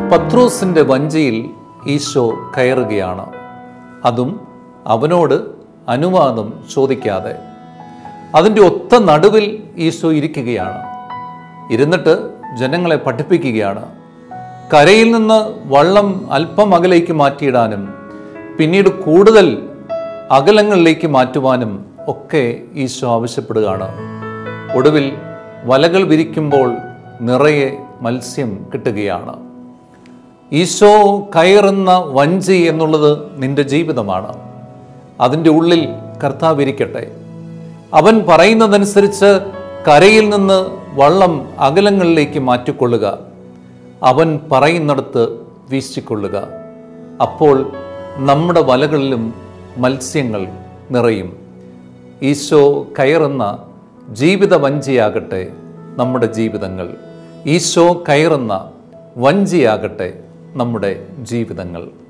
പത്രോസിൻ്റെ വഞ്ചിയിൽ ഈശോ കയറുകയാണ് അതും അവനോട് അനുവാദം ചോദിക്കാതെ അതിൻ്റെ ഒത്ത നടുവിൽ ഈശോ ഇരിക്കുകയാണ് ഇരുന്നിട്ട് ജനങ്ങളെ പഠിപ്പിക്കുകയാണ് കരയിൽ നിന്ന് വള്ളം അല്പം അകലേക്ക് മാറ്റിയിടാനും പിന്നീട് കൂടുതൽ അകലങ്ങളിലേക്ക് മാറ്റുവാനും ഒക്കെ ഈശോ ആവശ്യപ്പെടുകയാണ് ഒടുവിൽ വലകൾ വിരിക്കുമ്പോൾ നിറയെ മത്സ്യം കിട്ടുകയാണ് ഈശോ കയറുന്ന വഞ്ചി എന്നുള്ളത് നിന്റെ ജീവിതമാണ് അതിൻ്റെ ഉള്ളിൽ കർത്താവ് ഇരിക്കട്ടെ അവൻ പറയുന്നതനുസരിച്ച് കരയിൽ നിന്ന് വള്ളം അകലങ്ങളിലേക്ക് മാറ്റിക്കൊള്ളുക അവൻ പറയുന്നിടത്ത് വീശിക്കൊള്ളുക അപ്പോൾ നമ്മുടെ വലകളിലും മത്സ്യങ്ങൾ നിറയും ഈശോ കയറുന്ന ജീവിത വഞ്ചിയാകട്ടെ നമ്മുടെ ജീവിതങ്ങൾ ഈശോ കയറുന്ന വഞ്ചിയാകട്ടെ നമ്മുടെ ജീവിതങ്ങൾ